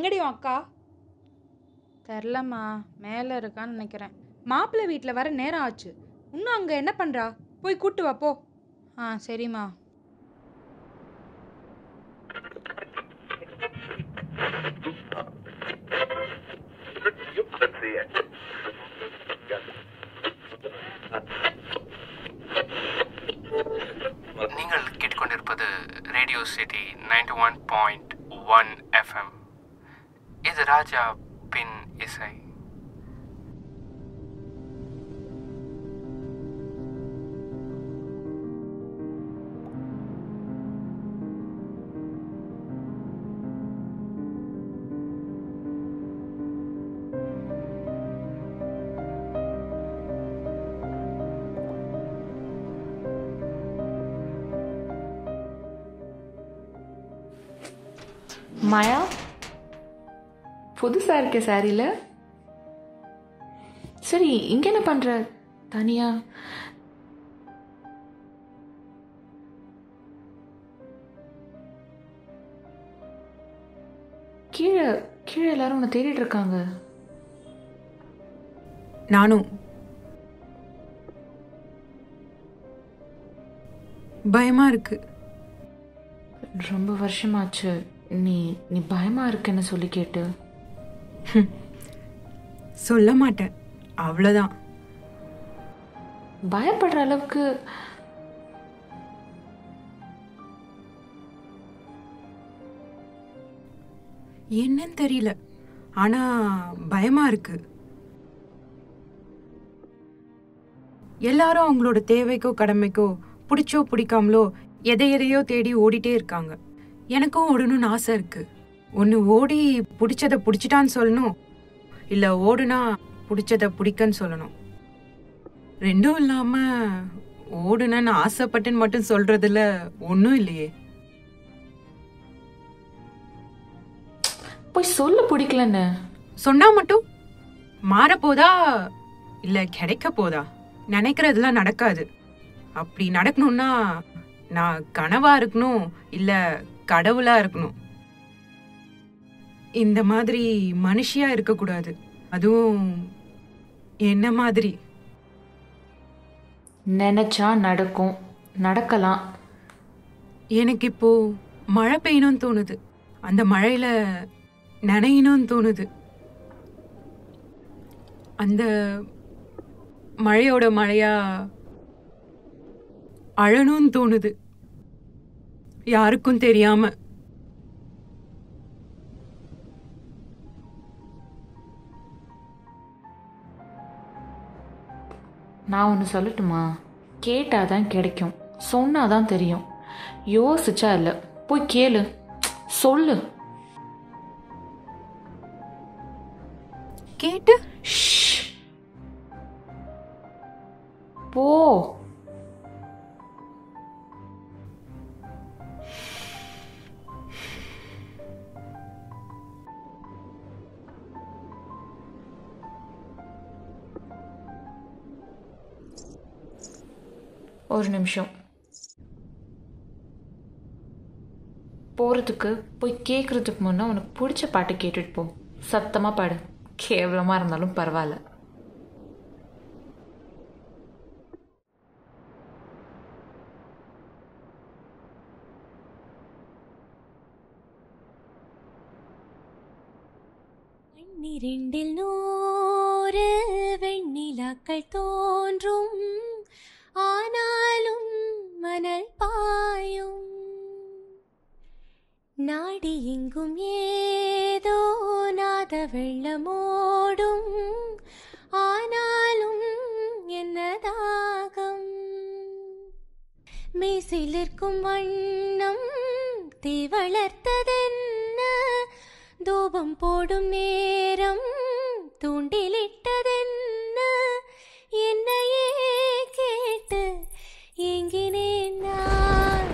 எங்கடி உன் அக்கா தெரிலம்மா மேலே இருக்கான்னு நினைக்கிறேன் மாப்பிள்ளை வீட்டில் வர நேரம் ஆச்சு இன்னும் அங்கே என்ன பண்ணுறா போய் கூட்டு வா போ ஆ சரிம்மா நீங்கள் கேட்டுக்கொண்டிருப்பது radio city ninety one point one FM இது ராஜா பின் இசை மாயா புதுசா இருக்க சாரியில் சரி இங்க என்ன பண்ற தனியா கீழே கீழே எல்லாரும் உன்னை தேடிட்டு இருக்காங்க நானும் பயமா இருக்கு ரொம்ப வருஷமாச்சு நீ நீ பயமா இருக்குன்னு சொல்லி கேட்டு சொல்ல மாட்டேன் அவ்வளோதான் பயப்படுற அளவுக்கு என்னன்னு தெரியல ஆனா பயமா இருக்கு எல்லாரும் அவங்களோட தேவைக்கோ கடமைக்கோ பிடிச்சோ பிடிக்காமலோ எதை எதையோ தேடி ஓடிட்டே இருக்காங்க எனக்கும் ஓடணும்னு ஆசை இருக்கு ஒன்று ஓடி பிடிச்சத பிடிச்சிட்டான்னு சொல்லணும் இல்லை ஓடுனா பிடிச்சத பிடிக்கன்னு சொல்லணும் ரெண்டும் இல்லாம ஓடுனன்னு ஆசைப்பட்டேன்னு மட்டும் சொல்றதுல ஒன்றும் இல்லையே போய் சொல்ல பிடிக்கலன்னு சொன்னா மட்டும் மாறப்போதா இல்ல கிடைக்க போதா நினைக்கிறதெல்லாம் நடக்காது அப்படி நடக்கணும்னா நான் கனவா இருக்கணும் இல்ல கடவுளா இருக்கணும் இந்த மாதிரி மனுஷியா இருக்கக்கூடாது அதுவும் என்ன மாதிரி நினைச்சா நடக்கும் நடக்கலாம் எனக்கு இப்போ மழை பெய்யணும்னு தோணுது அந்த மழையில நனையணும்னு தோணுது அந்த மழையோட மழையா அழணும்னு தோணுது யாருக்கும் தெரியாம நான் ஒன்று சொல்லட்டுமா கேட்டாதான் கிடைக்கும் சொன்னாதான் தெரியும் யோசிச்சா இல்லை போய் கேளு சொல்லு கேட்டு ஷ். போ ஒரு நிமிஷம் போகிறதுக்கு போய் கேட்குறதுக்கு முன்னே உனக்கு பிடிச்ச பாட்டு கேட்டுட்டு போ சத்தமாக பாடு கேவலமாக இருந்தாலும் பரவாயில்ல பன்னிரண்டில் நூறு வெண்ணிலாக்கள் தோன்றும் ஆனாலும் மணல் பாயும் நாடி எங்கும் ஏதோ நாத வெள்ளமோடும் ஆனாலும் என்ன தாகம் மேசிலிருக்கும் வண்ணம் தீ வளர்த்ததென்ன தூபம் போடும் நேரம் தூண்டிலிட்டதென்ன என்னையே கேட்டு ஏங்கினேன் நான்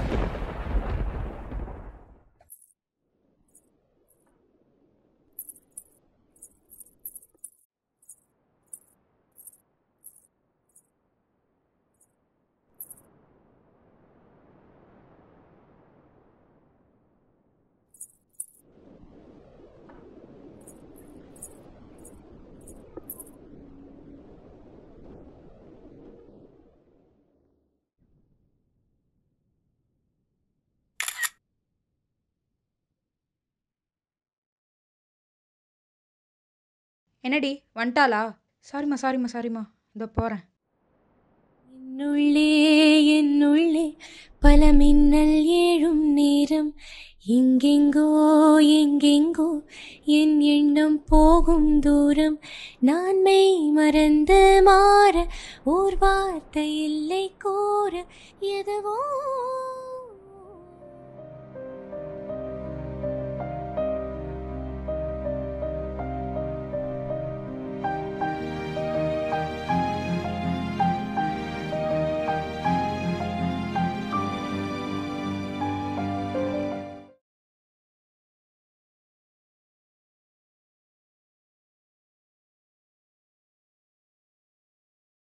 என்னடி வந்துட்டாளா சாரிம்மா சாரிம்மா சாரிம்மா இதோ போகிறேன் என்னுள்ளே என்னுள்ளே பல மின்னல் ஏழும் நேரம் எங்கெங்கோ எங்கெங்கோ என் எண்ணம் போகும் தூரம் நான் மெய் மறந்து மாற ஓர் வார்த்தை இல்லை கோர எதுவோ